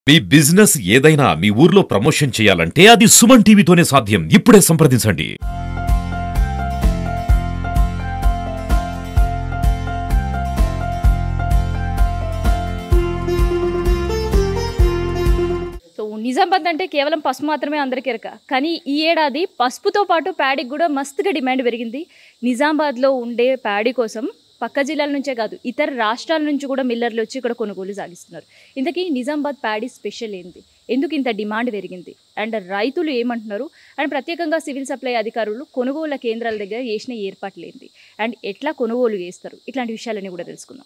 మీ business ఏదైనా మీ ఊర్లో promotion చేయాలంటే అది సుమన్ టీవీతోనే సాధ్యం ఇప్పుడే సంప్రదించండి సో నిజామాబాద్ అంటే కేవలం పసుపు మాత్రమే అందరికీ ఎరక కానీ ఈ ఏడాది పసుపుతో పాటు ప్యాడీకి కూడా మస్తుగా డిమాండ్ పెరిగింది నిజామాబాద్లో ఉండే ప్యాడీ కోసం పక్క జిల్లాల నుంచే కాదు ఇతర రాష్ట్రాల నుంచి కూడా మిల్లర్లు వచ్చి ఇక్కడ కొనుగోలు సాగిస్తున్నారు ఇంతకీ నిజామాబాద్ ప్యాడీ స్పెషల్ ఏంది ఎందుకు ఇంత డిమాండ్ పెరిగింది అండ్ రైతులు ఏమంటున్నారు అండ్ ప్రత్యేకంగా సివిల్ సప్లై అధికారులు కొనుగోలు కేంద్రాల దగ్గర చేసిన ఏర్పాట్లు ఏంటి అండ్ ఎట్లా కొనుగోలు చేస్తారు ఇట్లాంటి విషయాలన్నీ కూడా తెలుసుకుందాం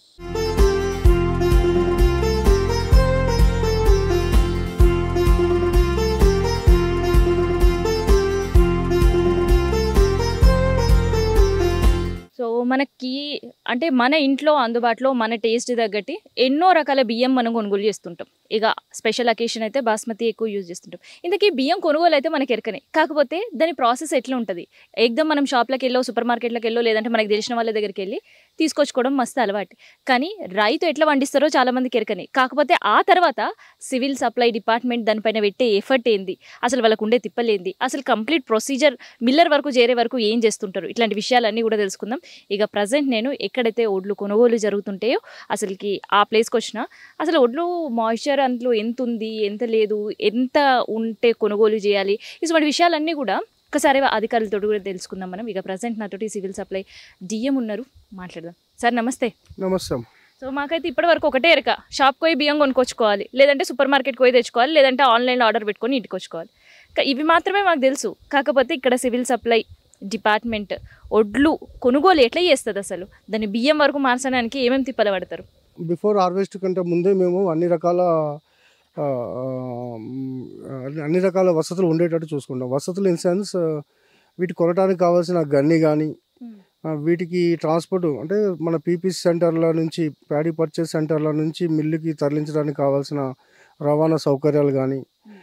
సో మనకి అంటే మన ఇంట్లో అందుబాటులో మన టేస్ట్ తగ్గట్టి ఎన్నో రకాల బియ్యం మనం కొనుగోలు చేస్తుంటాం ఇక స్పెషల్ అకేషన్ అయితే బాస్మతి ఎక్కువ యూజ్ చేస్తుంటాం ఇంతకీ బియ్యం కొనుగోలు అయితే మనకి ఎరకనే కాకపోతే దాని ప్రాసెస్ ఎట్లా ఉంటుంది ఎగ్దమ్ మనం షాప్లోకి వెళ్ళో సూపర్ మార్కెట్లోకి వెళ్ళో లేదంటే మనకి తెలిసిన వాళ్ళ దగ్గరికి వెళ్ళి తీసుకొచ్చుకోవడం మస్తు అలవాటు కానీ రైతు ఎట్లా వండిస్తారో చాలా మందికి ఎరకనే కాకపోతే ఆ తర్వాత సివిల్ సప్లై డిపార్ట్మెంట్ దానిపైన పెట్టే ఎఫర్ట్ ఏంది అసలు వాళ్ళకు ఉండే తిప్పలేంది అసలు కంప్లీట్ ప్రొసీజర్ మిల్లర్ వరకు చేరే వరకు ఏం చేస్తుంటారు ఇట్లాంటి విషయాలన్నీ కూడా తెలుసుకుందాం ఇక ప్రజెంట్ నేను ఎక్కడైతే ఒడ్లు కొనుగోలు జరుగుతుంటాయో అసలుకి ఆ ప్లేస్కి వచ్చిన అసలు ఒడ్లు మాయిశ్చర్ అందులో ఎంత ఉంది ఎంత లేదు ఎంత ఉంటే కొనుగోలు చేయాలి ఇటువంటి విషయాలన్నీ కూడా ఒకసారి అధికారులతో కూడా తెలుసుకుందాం మనం ఇక ప్రజెంట్ నాతోటి సివిల్ సప్లై డిఎం ఉన్నారు మాట్లాడదాం సార్ నమస్తే నమస్తే సో మాకైతే ఇప్పటి వరకు ఒకటే ఎరక షాప్ పోయి బియ్యం కొనుక్కొచ్చుకోవాలి లేదంటే సూపర్ మార్కెట్ పోయి తెచ్చుకోవాలి లేదంటే ఆన్లైన్లో ఆర్డర్ పెట్టుకొని ఇంటికి వచ్చుకోవాలి కా- ఇవి మాత్రమే మాకు తెలుసు కాకపోతే ఇక్కడ సివిల్ సప్లై డిపార్ట్మెంట్ ఒడ్లు కొనుగోలు ఎట్లా చేస్తుంది అసలు దాన్ని బియ్యం వరకు మార్చడానికి ఏమేమి తిప్పలు పడతారు బిఫోర్ హార్వెస్ట్ కంటే ముందే మేము అన్ని రకాల ఆ, ఆ, మ్, అన్ని రకాల వసతులు ఉండేటట్టు చూసుకుంటాం వసతులు ఇన్ సెన్స్ వీటి కొనడానికి కావాల్సిన గన్ని కానీ వీటికి ట్రాన్స్పోర్ట్ అంటే మన పీపీసీ సెంటర్ల నుంచి ప్యాడీ పర్చేస్ సెంటర్ల నుంచి మిల్లుకి తరలించడానికి కావాల్సిన రవాణా సౌకర్యాలు కానీ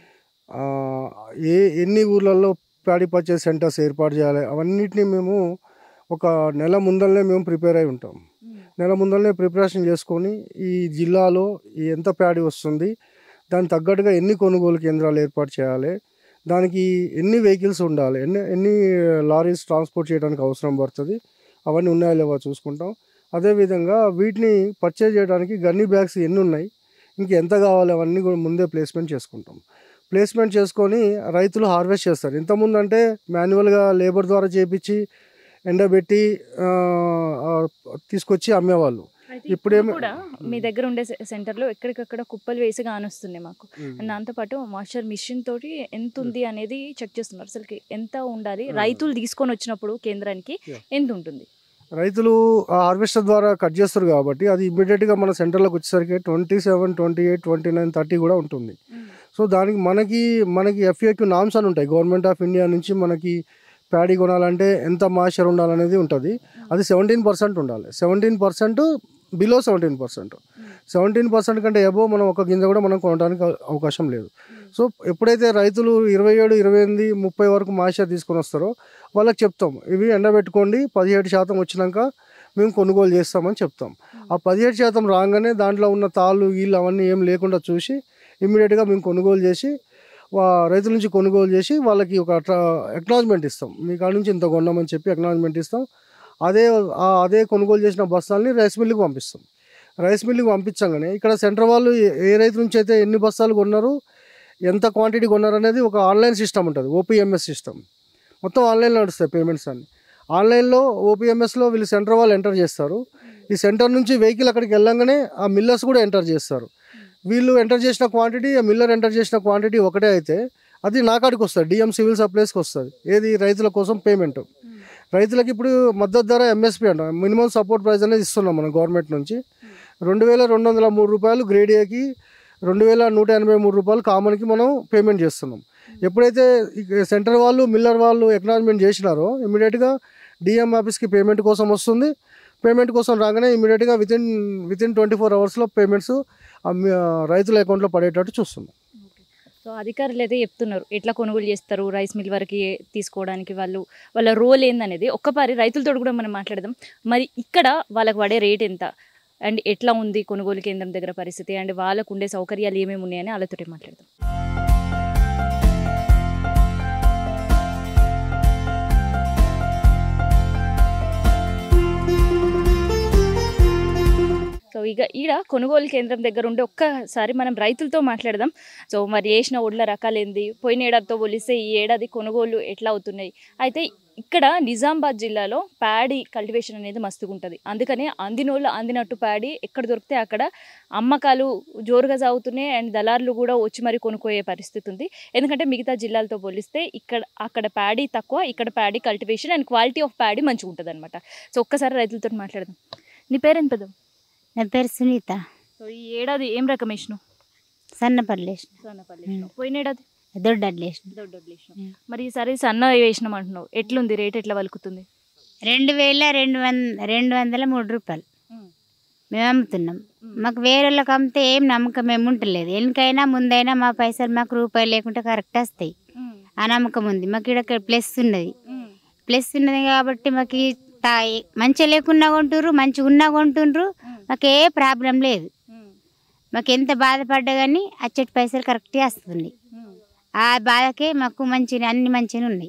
ఏ ఎన్ని ఊర్లలో ప్యాడీ పర్చేస్ సెంటర్స్ ఏర్పాటు చేయాలి అవన్నిటిని మేము ఒక నెల ముందరనే మేము ప్రిపేర్ అయి ఉంటాం నెల ముందరనే ప్రిపరేషన్ చేసుకొని ఈ జిల్లాలో ఈ ఎంత ప్యాడీ వస్తుంది దానికి తగ్గట్టుగా ఎన్ని కొనుగోలు కేంద్రాలు ఏర్పాటు చేయాలి దానికి ఎన్ని వెహికల్స్ ఉండాలి ఎన్ని ఎన్ని లారీస్ ట్రాన్స్పోర్ట్ చేయడానికి అవసరం పడుతుంది అవన్నీ ఉన్నాయో లేవో చూసుకుంటాం అదేవిధంగా వీటిని పర్చేజ్ చేయడానికి గన్నీ బ్యాగ్స్ ఎన్ని ఉన్నాయి ఇంక ఎంత కావాలి అవన్నీ కూడా ముందే ప్లేస్మెంట్ చేసుకుంటాం ప్లేస్మెంట్ చేసుకొని రైతులు హార్వెస్ట్ చేస్తారు ఇంతకుముందు అంటే మాన్యువల్గా లేబర్ ద్వారా చేపించి ఎండబెట్టి ఆ, ఆ, తీసుకొచ్చి అమ్మేవాళ్ళు ఇప్పుడేమో- కూడా మీ దగ్గర ఉండే సె- సెంటర్లో ఎక్కడికక్కడ కుప్పలు వేసి కానొస్తున్నాయి మాకు అండ్ దాంతోపాటు మాస్టర్ మిషన్ తోటి ఎంత ఉంది అనేది చెక్ చేస్తున్నారు అసలుకి ఎంత ఉండాలి Hmm. రైతులు తీసుకొని వచ్చినప్పుడు కేంద్రానికి Yeah. ఎంత ఉంటుంది రైతులు ఆ హార్వెస్టర్ ద్వారా కట్ చేస్తారు కాబట్టి అది ఇమ్మీడియట్గా మన సెంటర్లోకి వచ్చేసరికి twenty seven twenty eight twenty nine thirty కూడా ఉంటుంది సో దానికి మనకి మనకి ఎఫ్ఏక్యూ నామ్స్ అని ఉంటాయి గవర్నమెంట్ ఆఫ్ ఇండియా నుంచి మనకి ప్యాడీ కొనాలంటే ఎంత మాయిశ్చర్ ఉండాలనేది ఉంటుంది అది సెవెంటీన్ పర్సెంట్ ఉండాలి seventeen percent below seventeen percent seventeen percent కంటే ఎబో మనం ఒక గింజ కూడా మనం కొనడానికి అవ- అవకాశం లేదు సో ఎప్పుడైతే రైతులు ఇరవై ఏడు ఇరవై ఎనిమిది ముప్పై వరకు మాయిశ్చర్ తీసుకొని వస్తారో వాళ్ళకి చెప్తాం ఇవి ఎండబెట్టుకోండి పదిహేడు శాతం వచ్చినాక మేము కొనుగోలు చేస్తామని చెప్తాం ఆ పదిహేడు శాతం రాగానే దాంట్లో ఉన్న తాళ్ళు గీళ్ళు అవన్నీ ఏం లేకుండా చూసి ఇమ్మీడియట్గా మేము కొనుగోలు చేసి వా రైతుల నుంచి కొనుగోలు చేసి వాళ్ళకి ఒక అక్నాలజ్మెంట్ ఇస్తాం మీ కాడ నుంచి ఇంత కొన్నామని చెప్పి అక్నాలజ్మెంట్ ఇస్తాం అదే ఆ అదే కొనుగోలు చేసిన బస్తాలని రైస్ మిల్లుకి పంపిస్తాం రైస్ మిల్లుకి పంపించగానే ఇక్కడ సెంటర్ వాళ్ళు ఏ- ఏ రైతు నుంచి అయితే ఎన్ని బస్తాలు కొన్నారు ఎంత క్వాంటిటీ కొన్నారు అనేది ఒక ఆన్లైన్ సిస్టమ్ ఉంటుంది ఓపీఎంఎస్ సిస్టమ్ మొత్తం ఆన్లైన్లో నడుస్తాయి పేమెంట్స్ అన్ని ఆన్లైన్లో ఓపీఎంఎస్లో వీళ్ళు సెంటర్ వాళ్ళు ఎంటర్ చేస్తారు ఈ సెంటర్ నుంచి వెహికల్ అక్కడికి వెళ్ళంగానే ఆ మిల్లర్స్ కూడా ఎంటర్ చేస్తారు వీళ్ళు ఎంటర్ చేసిన క్వాంటిటీ ఆ మిల్లర్ ఎంటర్ చేసిన క్వాంటిటీ ఒకటే అయితే అది నా కాడికి వస్తుంది డిఎం సివిల్ సప్లైస్కి వస్తుంది ఏది రైతుల కోసం పేమెంట్ రైతులకు ఇప్పుడు మద్దతు ధర ఎంఎస్పి అంటాం మినిమం సపోర్ట్ ప్రైస్ అనేది ఇస్తున్నాం మనం గవర్నమెంట్ నుంచి రెండు వేల రెండు వందల మూడు రూపాయలు గ్రేడ్ ఏకి రెండు వేల నూట ఎనభై మూడు రూపాయలు కామన్కి మనం పేమెంట్ చేస్తున్నాం ఎప్పుడైతే ఈ సెంటర్ వాళ్ళు మిల్లర్ వాళ్ళు ఎక్నాలజ్మెంట్ చేసినారో ఇమీడియట్గా డిఎం ఆఫీస్కి పేమెంట్ కోసం వస్తుంది పేమెంట్ కోసం రాగానే ఇమీడియట్గా వితిన్ వితిన్ ట్వంటీ ఫోర్ అవర్స్లో పేమెంట్స్ రైతుల అకౌంట్లో పడేటట్టు చూస్తున్నాం సో అధికారులు అయితే చెప్తున్నారు ఎట్లా కొనుగోలు చేస్తారు రైస్ మిల్ వరకు తీసుకోవడానికి వాళ్ళు వాళ్ళ రోల్ ఏందనేది ఒక్కపారి రైతులతో కూడా మనం మాట్లాడదాం మరి ఇక్కడ వాళ్ళకి పడే రేట్ ఎంత అండ్ ఎట్లా ఉంది కొనుగోలు కేంద్రం దగ్గర పరిస్థితి అండ్ వాళ్ళకు ఉండే సౌకర్యాలు ఏమేమి ఉన్నాయని వాళ్ళతోటి మాట్లాడదాం సో ఇక ఈడ కొనుగోలు కేంద్రం దగ్గర ఉండి ఒక్కసారి మనం రైతులతో మాట్లాడదాం సో మరి వేసిన ఒడ్ల రకాలేంది పోయిన ఏడాదితో పోలిస్తే ఈ ఏడాది కొనుగోలు ఎట్లా అవుతున్నాయి అయితే ఇక్కడ నిజామాబాద్ జిల్లాలో ప్యాడీ కల్టివేషన్ అనేది మస్తుగా ఉంటుంది అందుకనే అందినోళ్ళు అందినట్టు ప్యాడీ ఎక్కడ దొరికితే అక్కడ అమ్మకాలు జోరుగా సాగుతున్నాయి అండ్ దళారులు కూడా వచ్చి మరి కొనుక్కోయే పరిస్థితి ఉంది ఎందుకంటే మిగతా జిల్లాలతో పోలిస్తే ఇక్కడ అక్కడ ప్యాడీ తక్కువ ఇక్కడ paddy cultivation and quality of paddy మంచిగా ఉంటుంది అనమాట సో ఒక్కసారి రైతులతో మాట్లాడదాం నీ పేరు పెద్దాం నా పేరు సునీత సో ఈ ఏడాది ఏం రకం వేసినావు సన్నపల్లి వేసిన సన్నపల్లి వేసినావు. పోయిన ఏడాది దొడ్డడ్లు వేసిన దొడ్డొడ్లు వేసినావు. ఉం. మరి ఈసారి సన్న వేసినాం అంటున్నావు ఎట్లుంది రేట్ ఎట్లా వలుకుతుంది రెండు వేల రెండు వంద రెండు వందల మూడు రూపాయలు మేము అమ్ముతున్నాం మాకు వేరే వాళ్ళకి అమ్మితే ఏం నమ్మకం ఏమి ఉంటలేదు ఎందుకైనా ముందైనా మా పైసలు మాకు రూపాయలు లేకుంటే కరెక్ట్ వస్తాయి ఆ నమ్మకం ఉంది మాకు ఇక్కడ ప్లస్ ఉన్నది ప్లస్ ఉన్నది కాబట్టి మాకు ఈ తా- మంచిగా లేకున్నా కొంటుర్రు మంచిగా ఉన్నా కొంటుండ్రు మాకు ఏ ప్రాబ్లం లేదు మాకు ఎంత బాధపడ్డా కానీ అచ్చటి పైసలు కరెక్ట్గా వస్తుంది ఆ బాధకే మాకు మంచిగా అన్ని మంచిగా ఉన్నాయి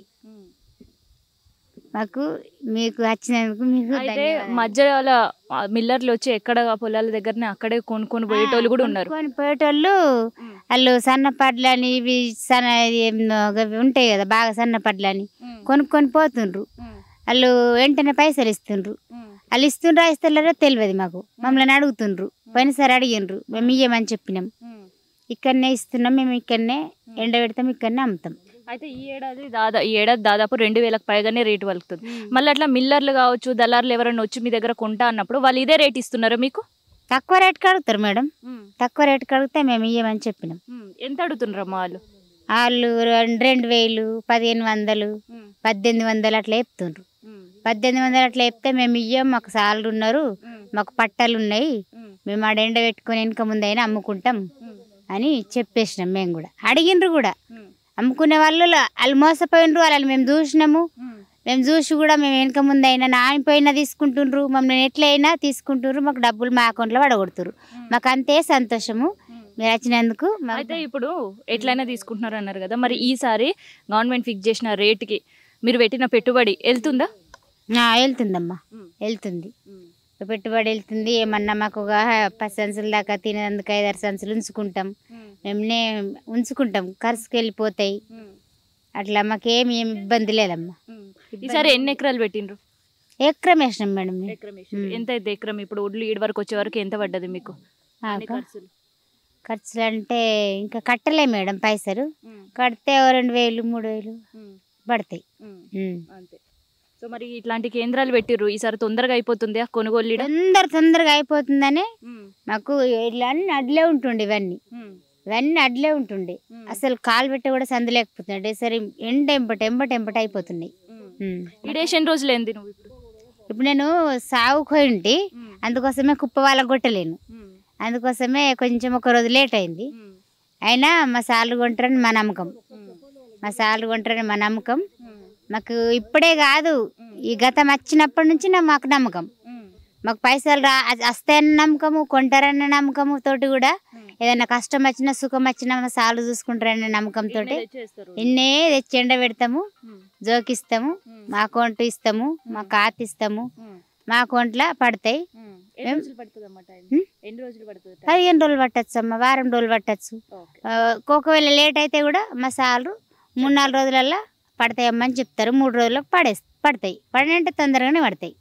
మాకు మీకు వచ్చినందుకు మీకు అయితే ధన్యవాదాలు. మధ్యలో ఆ మిల్లర్లు వచ్చి ఎక్కడ పొలాల దగ్గరనే అక్కడే కొనుక్కొని పోయేటోళ్ళు కూడా ఉన్నారు కొనుక్కొని పోయేటోళ్ళు వాళ్ళు సన్నపడ్లని ఇవి సన్న ఇది ఏందో అవి ఉంటాయి కదా బాగా సన్నపడ్లని కొనుక్కొని పోతుండ్రు వాళ్ళు వెంటనే పైసలు ఇస్తుండ్రు వాళ్ళు ఇస్తుండ్రా ఇస్తలేరో తెలియదు మాకు మమ్మల్ని అడుగుతుండ్రు పోయినసారి అడిగిండ్రు మేము ఇయ్యమని చెప్పినాం ఇక్కడనే ఇస్తున్నాం మేము ఇక్కడనే ఎండ పెడతాం ఇక్కడనే అమ్ముతాం అయితే ఈ ఏడాది దాదా ఈ ఏడాది దాదాపు రెండు వేలకు పైగానే రేటు వలుకుతుంది మళ్ళీ అట్లా మిల్లర్లు కావచ్చు దళారులు ఎవరైనా వచ్చి మీ దగ్గర కొంటా అన్నప్పుడు వాళ్ళు ఇదే రేట్ ఇస్తున్నారా మీకు తక్కువ రేటుకి అడుగుతారు మేడం తక్కువ రేటుకి అడిగితే మేము ఇయ్యమని చెప్పినాం ఎంత అడుగుతున్నారమ్మా వాళ్ళు వాళ్ళు రెండు రెండు వేలు పదిహేను వందలు పద్దెనిమిది వందలు అట్లా చెప్తుండ్రు పద్దెనిమిది వందలు అట్లా చెప్తే మేము ఇయ్యం మాకు సార్లు ఉన్నారు మాకు పట్టాలు ఉన్నాయి మేము ఆడ ఎండ పెట్టుకొని వెనక ముందైనా అమ్ముకుంటాం అని చెప్పేసినాం మేము కూడా అడిగిండ్రు కూడా అమ్ముకునే వాళ్ళు వాళ్ళు మోసపోయినరు వాళ్ళని మేము చూసినాము మేము చూసి కూడా మేము వెనక ముందైనా నానిపోయినా తీసుకుంటుండ్రు మమ్మల్ని ఎట్లయినా తీసుకుంటుండ్రు మాకు డబ్బులు మా అకౌంట్లో పడగొడుతురు మాకు అంతే సంతోషము మీరు వచ్చినందుకు మాకు అయితే ఇప్పుడు ఎట్లయినా తీసుకుంటున్నారు అన్నారు కదా మరి ఈసారి గవర్నమెంట్ ఫిక్స్ చేసిన రేటుకి మీరు పెట్టిన పెట్టుబడి వెళ్తుందా ఆ, వెళ్తుందమ్మా వెళ్తుంది పెట్టుబడి వెళ్తుంది ఏమన్నా మాకు ఒక పది సంచుల దాకా తినేందుకు ఐదారు సంచులు ఉంచుకుంటాం మేమునే ఉంచుకుంటాం ఖర్చుకి వెళ్ళిపోతాయి అట్లా మాకేం ఏం ఇబ్బంది లేదమ్మా ఈసారి ఎన్ని ఎకరాలు పెట్టిండ్రు ఎకరం వేసినాం మేడం మేము. ఎకరం వేసిండ్రు. ఎంత అయితే ఎకరం ఇప్పుడు ఒడ్లు ఈడు వరకు వచ్చే వరకు ఎంత పడ్డది మీకు ఆ, అన్ని క- ఖర్చులు ఖర్చులు అంటే ఇంకా కట్టలే మేడం పైసలు కడితే ఓ రెండు వేలు మూడు వేలు పడతాయి ఉమ్. అంతే సో మరి ఇట్లాంటి కేంద్రాలు పెట్టిర్రు ఈసారి తొందరగా అయిపోతుంది ఆ కొనుగోలు ఈడ? తొందర తొందరగా అయిపోతుందని ఉమ్, మాకు ఇట్లా అన్ని అడ్లే ఉంటుండే ఇవన్నీ ఉమ్, ఇవన్నీ అడ్లే ఉంటుండే ఉమ్, అసలు కాలు పెట్టి కూడా సందులేకపోతుండే సరే ఎండ ఎంపట ఎంబట ఎంబట అయిపోతున్నాయి ఉమ్. ఉమ్. ఈడేసి ఎన్ని రోజులు ఏంది నువ్వు ఇప్పుడు ఇప్పుడు నేను సాగు పోయింటి ఉమ్, అందుకోసమే కుప్ప వాళ్ళకి కొట్టలేను ఉమ్, అందుకోసమే కొంచెం ఒక రోజు లేట్ అయింది ఉమ్, అయినా మా సార్లు కొంటారని మా నమ్మకం ఉమ్, మా సార్లు కొంటారని మా నమ్మకం ఉమ్, మాకు ఇప్పుడే కాదు ఈ గతం వచ్చినప్పటి నుంచి నా మాకు నమ్మకం ఉమ్, మాకు పైసలు రా అది వస్తాయన్న నమ్మకము కొంటారన్న నమ్మకము తోటి కూడా ఉమ్. ఏదైనా కష్టం వచ్చినా సుఖం వచ్చినా మా సార్లు చూసుకుంటారన్న నమ్మకంతో ఈడనే తెచ్చేస్తారు. ఎన్నే తెచ్చి ఎండ పెడతాము ఉమ్, జోకిస్తాము ఉమ్, మా అకౌంట్ ఇస్తాము మా ఖాతా ఇస్తాము ఉమ్, మా అకౌంట్లో పడతాయి ఉమ్. ఎన్ని ఏం? రోజులు పడుతుంది అమ్మా టైం ఉమ్? ఎన్ని రోజులు పడుతుంది టైం? పదిహేను రోజులు పట్టచ్చు అమ్మ వారం రోజులు పట్టచ్చు ఓకే. ఆ, ఒకవేళ లేట్ అయితే కూడా మా సార్లు మూడు నాలుగు రోజులల్లో పడతాయమ్మని చెప్తారు మూడు రోజులకు పడే పడతాయి పడినంటే తొందరగానే పడతాయి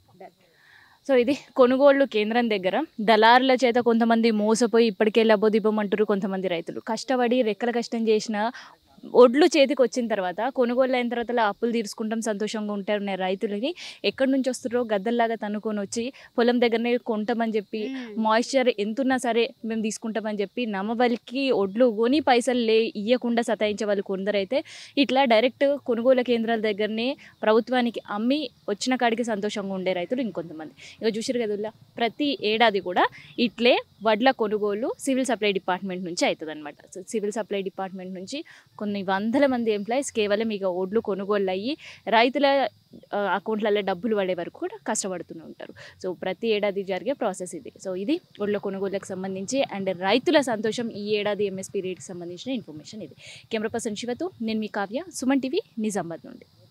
సో ఇది కొనుగోళ్లు కేంద్రం దగ్గర దళారుల చేత కొంతమంది మోసపోయి ఇప్పటికే లబ్బోదిబ్బమంటారు కొంతమంది రైతులు కష్టపడి రెక్కల కష్టం చేసిన ఒడ్లు చేతికి వచ్చిన తర్వాత కొనుగోలు అయిన తర్వాత అప్పులు తీర్చుకుంటాం సంతోషంగా ఉంటారు రైతులని ఎక్కడి నుంచి వస్తారో గద్దల్లాగా తనుకొని వచ్చి పొలం దగ్గరనే కొంటామని చెప్పి మాయిశ్చర్ ఎంతున్నా సరే మేము తీసుకుంటామని చెప్పి నమ్మబలికి ఒడ్లు కొని పైసలు లే ఇవ్వకుండా సతాయించే వాళ్ళు కొందరైతే ఇట్లా డైరెక్ట్ కొనుగోలు కేంద్రాల దగ్గరనే ప్రభుత్వానికి అమ్మి వచ్చిన కాడికి సంతోషంగా ఉండే రైతులు ఇంకొంతమంది ఇక చూసారు కదుల్లా ప్రతి ఏడాది కూడా ఇట్లే వడ్ల కొనుగోలు సివిల్ సప్లై డిపార్ట్మెంట్ నుంచి అవుతుంది అనమాట సో సివిల్ సప్లై డిపార్ట్మెంట్ నుంచి కొంత కొన్ని వందల మంది ఎంప్లాయీస్ కేవలం ఇక ఒడ్లు కొనుగోళ్ళు అయ్యి రైతుల ఆ, అకౌంట్లలో డబ్బులు పడే వరకు కూడా కష్టపడుతూనే ఉంటారు సో ప్రతి ఏడాది జరిగే ప్రాసెస్ ఇది సో ఇది ఒడ్ల కొనుగోలుకు సంబంధించి అండ్ రైతుల సంతోషం ఈ ఏడాది ఎంఎస్పీ రేట్కి సంబంధించిన ఇన్ఫర్మేషన్ ఇది కెమెరా పర్సన్ శివతో నేను మీ కావ్య సుమన్ టీవీ నిజామాబాద్ నుండి